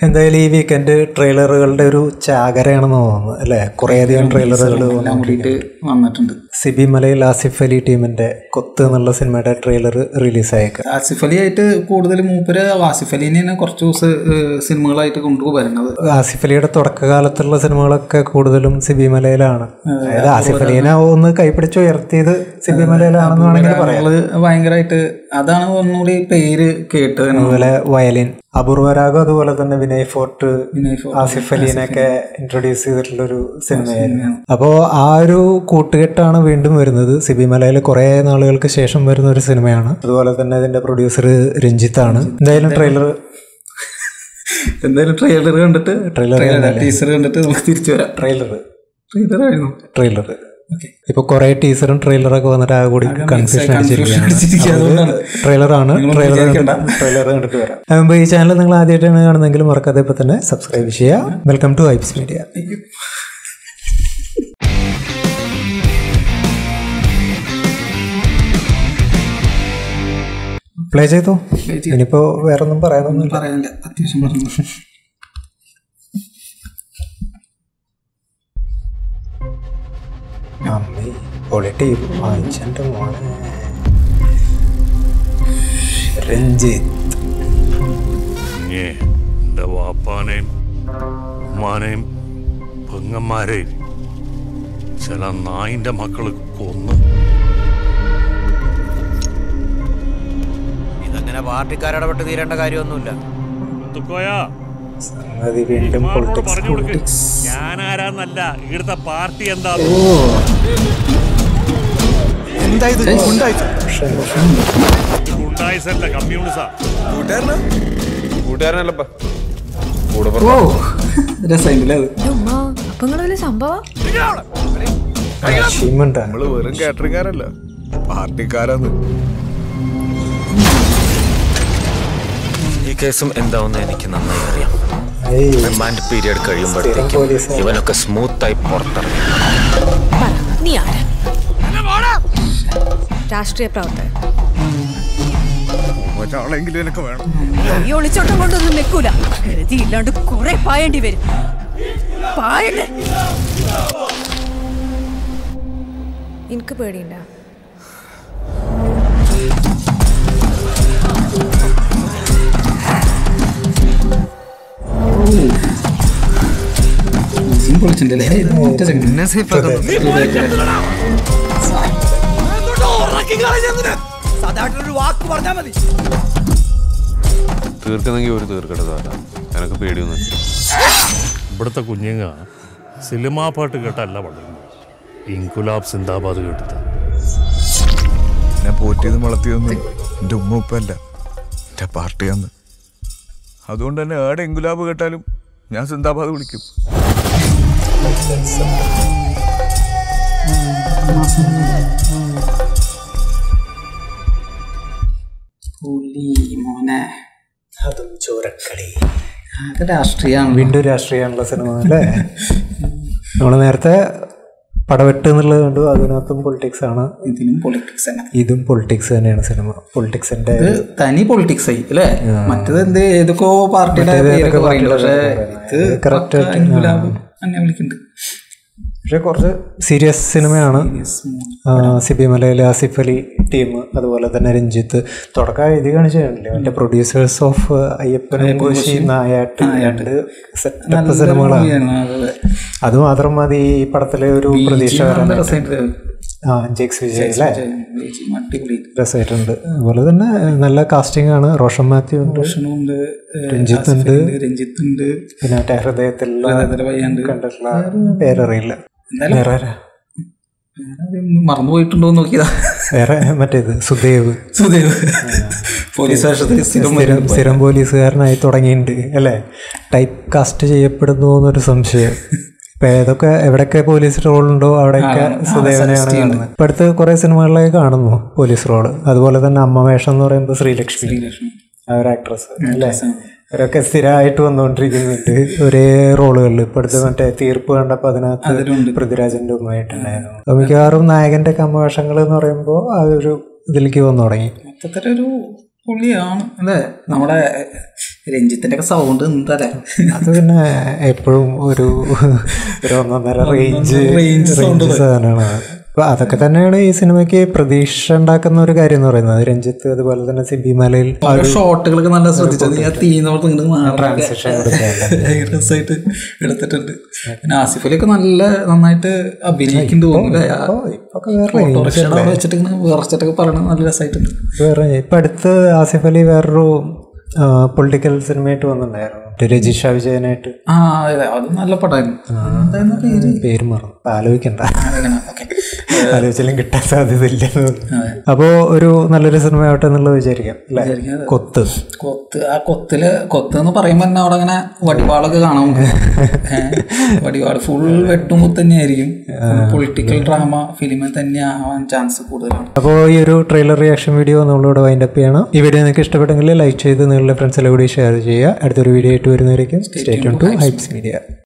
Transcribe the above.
എന്തായാലും ഈ വീക്കെൻഡ് ട്രെയിലറുകളുടെ ഒരു ചാകരയാണെന്ന് തോന്നുന്നു അല്ലേ കുറേയധികം ട്രെയിലറുകൾ എല്ലാം കൂടിയിട്ട് വന്നിട്ടുണ്ട് സിബി മലയിൽ ആസിഫ് അലി ടീമിന്റെ കൊത്ത് എന്നുള്ള സിനിമയുടെ ട്രെയിലർ റിലീസായേക്കാം ആസിഫ് അലി ആയിട്ട് കൂടുതൽ മൂപ്പര് ആസിഫ് അലിനെ കുറച്ച് ദിവസം ഏഹ്, സിനിമകളായിട്ട് കൊണ്ടുവരുന്നത് ആസിഫ് അലിയുടെ തുടക്കകാലത്തുള്ള സിനിമകളൊക്കെ കൂടുതലും സിബി മലയിലാണ് അതായത് ആസിഫ് അലീനെ ഒന്ന് കൈപ്പിടിച്ച് ഉയർത്തിയത് സിബി മലയിലാണെന്ന് വേണമെങ്കിൽ പറയാം നമ്മള് ഭയങ്കരമായിട്ട് അതാണ് ഒന്നുകൂടി പേര് കേട്ടത് അതുപോലെ വയലിൻ അപൂർവരാഗം അതുപോലെ തന്നെ വിനയ് ഫോർട്ട് വിനയ് ഫോർട്ട്, ആസിഫ് അലീനൊക്കെ ഇൻട്രൊഡ്യൂസ് ചെയ്തിട്ടുള്ള ഒരു സിനിമയായിരുന്നു അപ്പോൾ ആ ഒരു കൂട്ടുകെട്ടാണ് വീണ്ടും വരുന്നത് സിബി മലയിൽ കുറേ നാളുകൾക്ക് ശേഷം വരുന്ന ഒരു സിനിമയാണ് അതുപോലെ തന്നെ ഇതിന്റെ പ്രൊഡ്യൂസർ രഞ്ജിത്താണ് എന്തായാലും ട്രെയിലർ എന്തായാലും ട്രെയിലർ കണ്ടിട്ട് ട്രെയിലർ ടീച്ചർ കണ്ടിട്ട് നമുക്ക് തിരിച്ചു വരാം ട്രെയിലർ ട്രെയിലർ ആയിരുന്നു ട്രെയിലർ ഓക്കെ ഇപ്പൊ കുറെ ടീസറും ട്രെയിലറൊക്കെ വന്നിട്ട് ആ കൂടി കൺഫ്യൂഷൻ confusion അടിച്ചിരിക്കുകയാണ്. അതുകൊണ്ടാണ്. ട്രെയിലറാണ് ട്രെയിലർ വിചാരിക്കണ്ട. ട്രെയിലർ കണ്ടിട്ട് വരാം അതുമ്പോൾ ഈ ചാനൽ നിങ്ങൾ ആദ്യമായിട്ടാണ് കാണുന്നതെങ്കിൽ മറക്കാതെ ഇപ്പൊ തന്നെ സബ്സ്ക്രൈബ് ചെയ്യുക welcome to Hypes media play ചെയ്തോ ഇനിയിപ്പോ വേറെ ഒന്നും പറയാനൊന്നും പറയാനില്ല അത്യാവശ്യം പറഞ്ഞു അമ്മേ പൊളിട്ടി വായിച്ചെന്റെ മോനെ രഞ്ജിത്ത് ഇങ്ങേ എൻ്റെ വാപ്പാനെയും ഉമ്മാനെയും പെങ്ങന്മാരെയും ചില നായിൻ്റെ മക്കൾ കൊന്നു ഇതങ്ങനെ പാർട്ടിക്കാരിടപെട്ട് തീരേണ്ട കാര്യമൊന്നുമില്ല മുത്തുക്കോയാ സംഗതി വീണ്ടും ഇമാരോട് പൊളിറ്റിക്സ് പറഞ്ഞു കൊടുക്ക് ഞാനാരാന്നല്ല ഇവിടുത്തെ പാർട്ടി എന്താ ഗുണ്ടായിസല്ല കമ്മ്യൂണിസാ കൂട്ടുകാരനല്ലപ്പ ഓ രസമായില്ലേ അത് ഉമ്മ അപ്പൊ നിങ്ങൾ വലിയ സംഭവം അച്ചീവ്മെന്റ് ആണ് നമ്മള് വെറും കാറ്ററിംഗാരല്ല പാർട്ടിക്കാരാന്ന് ഈ കേസും എന്താവുന്ന എനിക്ക് നന്നായി അറിയാം ഏയ്, റിമാൻഡ് പീരിയഡ് കഴിയുമ്പോഴത്തേക്കും പോലീസ് ഇവനൊക്കെ സ്മൂത്തായി പുറത്തിറങ്ങും പറ നീ ആരാ രാഷ്ട്രീയ പ്രവർത്തകൻ ഒരാളെങ്കിലും എനിക്ക് വേണം ഈ ഒളിച്ചോട്ടം കൊണ്ടൊന്നും വെക്കൂല കരുതി ഇല്ലാണ്ട് കുറെ പായേണ്ടി വരും പായണ്ടേ എനിക്ക് പേടിയുണ്ട സീൻ പൊളിച്ചിട്ടുണ്ടല്ലേ ഇത് മറ്റേ ചെങ്ങ. തീർക്കുന്നെങ്കിൽ ഒരു തീർക്കട്ടെ താത്ത എനക്ക് പേടിയൊന്നും ഇവിടുത്തെ കുഞ്ഞുങ്ങ സിനിമാ പാട്ട് കേട്ടല്ല വളരുന്നു ഇൻകുലാബ് സിന്ദാബാദ് കേട്ടിട്ട് എന്നെ പോറ്റിയതും വളർത്തിയതൊന്നും എൻ്റെ ഉമ്മ ഉപ്പല്ല എൻ്റെ പാർട്ടിയാന്ന് അതുകൊണ്ട് തന്നെ ഏടെ എങ്കുലാബ് കേട്ടാലും ഞാൻ സിന്ദാബാദ് വിളിക്കും പുലി മോനെ അതും ചോരക്കളി ആകെ രാഷ്ട്രീയമാണ് വീണ്ടും രാഷ്ട്രീയമുള്ള സിനിമ അല്ലേ നമ്മൾ നേരത്തെ പടവെട്ട് എന്നുള്ളത് കണ്ടു അതിനകത്തും പൊളിറ്റിക്സ് ആണ് ഇതിനും പൊളിറ്റിക്സ് തന്നെ ഇതും പൊളിറ്റിക്സ് തന്നെയാണ് സിനിമ പൊളിറ്റിക്സിന്റെ ഇത് തനി പൊളിറ്റിക്സ് ആയി അല്ലേ മറ്റേത് എന്ത് ഏതൊക്കെയോ പാർട്ടിയുടെ മറ്റേത് പേരൊക്കെ ഏതൊക്കെ പറയുന്നുണ്ട് പക്ഷേ പാർട്ടിയുടെ ഇത് correct പക്കാ ആയിട്ട് ഇൻകുലാബ് തന്നെ വിളിക്കുന്നുണ്ട് പക്ഷെ കുറച്ച് സീരിയസ് സിനിമയാണ് ആ, സിബി മലയിലെ ആസിഫ് അലി ടീം അതുപോലെ തന്നെ രഞ്ജിത്ത് തുടക്കം എഴുതി കാണിച്ചില്ലേ മറ്റേ പ്രൊഡ്യൂസേഴ്സ് ഓഫ് അയ്യപ്പൻ കോശി നായാട്ട് രണ്ട് സെറ്റപ്പ് സിനിമകളാണ് അത് മാത്രം മതി ഈ പടത്തിലെ ഒരു പ്രതീക്ഷ വരാൻ ആ ജെക്സ് വിജയ് അല്ലേ അടിപൊളി രസമായിട്ടുണ്ട് അതുപോലെ തന്നെ നല്ല കാസ്റ്റിംഗ് ആണ് റോഷൻ മാത്യു ഉണ്ട് ഭക്ഷണമുണ്ട് രഞ്ജിത്ത് ഉണ്ട് രഞ്ജിത്ത് ഉണ്ട് പിന്നെ മറ്റേ ഹൃദയത്തിലുള്ള ഹൃദയത്തിലെ പയ്യുണ്ട്. കണ്ടിട്ടുള്ള പേരറിയില്ല എന്തായാലും വേറെ ആരാ? മറന്നുപോയിട്ടുണ്ടോ എന്ന് നോക്കിയതാ വേറെ മറ്റേത് സുദേവ് സുദേവ് പോലീസ് വേഷത്തിൽ സ്ഥിരം സ്ഥിരം സ്ഥിരം പോലീസുകാരനായി തുടങ്ങിയിട്ടുണ്ട് അല്ലേ ടൈപ്പ് കാസ്റ്റ് ചെയ്യപ്പെടുന്നു എന്നൊരു സംശയം ഇപ്പൊ ഏതൊക്കെ എവിടെയൊക്കെ പോലീസ് റോളുണ്ടോ അവിടെയൊക്കെ സുദേവനെയാണ് കാണുന്നത് ഇപ്പൊ അടുത്ത് കുറെ സിനിമകളിലേക്ക് കാണുന്നു പോലീസ് റോള് അതുപോലെ തന്നെ അമ്മ വേഷം എന്ന് പറയുമ്പോൾ ശ്രീലക്ഷ്മി ശ്രീലക്ഷ്മി ആ ഒരു ആക്ട്രസ് അല്ലേ അവരൊക്കെ സ്ഥിരമായിട്ട് വന്നുകൊണ്ടിരിക്കുന്നുണ്ട് ഒരേ റോളുകളിൽ ഇപ്പൊ അടുത്ത് മറ്റേ തീർപ്പ് കണ്ടപ്പോൾ അതിനകത്ത് പൃഥ്വിരാജിന്റെ ഉമ്മയായിട്ടുണ്ടായിരുന്നു അപ്പൊ മിക്കവാറും നായകന്റെ കമ്മവേഷങ്ങൾ എന്ന് പറയുമ്പോൾ ആ ഒരു ഇതിലേക്ക് വന്നു തുടങ്ങി മൊത്തത്തിലൊരു പുള്ളിയാണ് അല്ലേ നമ്മുടെ രഞ്ജിത്തിന്റെ ഒക്കെ സൗണ്ട് എന്താ അത് പിന്നെ എപ്പോഴും ഒരു ഒരു ഒന്നൊന്നര റേഞ്ച് range sound റേഞ്ച് സാധനമാണ് അപ്പൊ അതൊക്കെ തന്നെയാണ് ഈ സിനിമയ്ക്ക് പ്രതീക്ഷ ഉണ്ടാക്കുന്ന ഒരു കാര്യം എന്ന് പറയുന്നത് രഞ്ജിത്ത് അതുപോലെ തന്നെ സിബി മലയിൽ ആ ഒരു ഷോട്ടുകളൊക്കെ നല്ല ശ്രദ്ധിച്ചത് ഞാൻ തീന്നോർത്ത് ഇങ്ങോട്ട് transition കൊടുക്കുകയല്ല. രസമായിട്ട് എടുത്തിട്ടുണ്ട് പിന്നെ ആസിഫ് അലിയൊക്കെ നല്ല നന്നായിട്ട് അഭിനയിക്കുന്നുണ്ട് തോന്നുന്നു ഇപ്പൊ ഇപ്പൊക്കെ വേറെ range ഓട്ടോറിക്ഷയുടെ അവിടെ വെച്ചിട്ട് ഇങ്ങനെ വിറച്ചിട്ടൊക്കെ പറയണത് നല്ല രസമായിട്ടുണ്ട് വേറെ ഇപ്പൊ അടുത്ത് ആസിഫ് അലി വേറൊരു പൊളിറ്റിക്കൽ സിനിമയായിട്ട് വന്നിട്ടുണ്ടായിരുന്നു മറ്റേ രജിഷ വിജയനായിട്ട് ആ അതെ അത് നല്ല പടമായിരുന്നു എന്തായിരുന്നു പേര് പേര് മറന്നു അപ്പൊ ആലോചിക്കണ്ട അങ്ങനെ ഓക്കെ ആലോചിച്ചാലും കിട്ടാൻ സാധ്യത ഇല്ലെന്ന് അപ്പോ ഒരു നല്ലൊരു സിനിമ ആവട്ടെ എന്നുള്ളത് വിചാരിക്കാം അല്ലെ കൊത്ത് കൊത്ത് ആ കൊത്തില് കൊത്ത് എന്ന് പറയുമ്പോൾ തന്നെ അവിടെ അങ്ങനെ വടിവാളൊക്കെ കാണാൻ നമുക്ക് ഏഹ് വടിവാൾ ഫുൾ വെട്ടുമുത്ത് തന്നെയായിരിക്കും പൊളിറ്റിക്കൽ ഡ്രാമ ഫിലിമിൽ തന്നെ ആവാൻ ചാൻസ് കൂടുതലാണ് അപ്പോൾ ഈ ഒരു ട്രെയിലർ റിയാക്ഷൻ വീഡിയോ നമ്മളിവിടെ വൈൻഡ് അപ്പ് ചെയ്യണം ഈ വീഡിയോ നിങ്ങൾക്ക് ഇഷ്ടപ്പെട്ടെങ്കിൽ ലൈക്ക് ചെയ്ത് നിങ്ങളുടെ ഫ്രണ്ട്സിലെ കൂടി ഷെയർ ചെയ്യുക അടുത്തൊരു വീഡിയോ ആയിട്ട് വരുന്നവരേക്കും സ്റ്റേറ്റ് ടു ഹൈപ്സ് മീഡിയ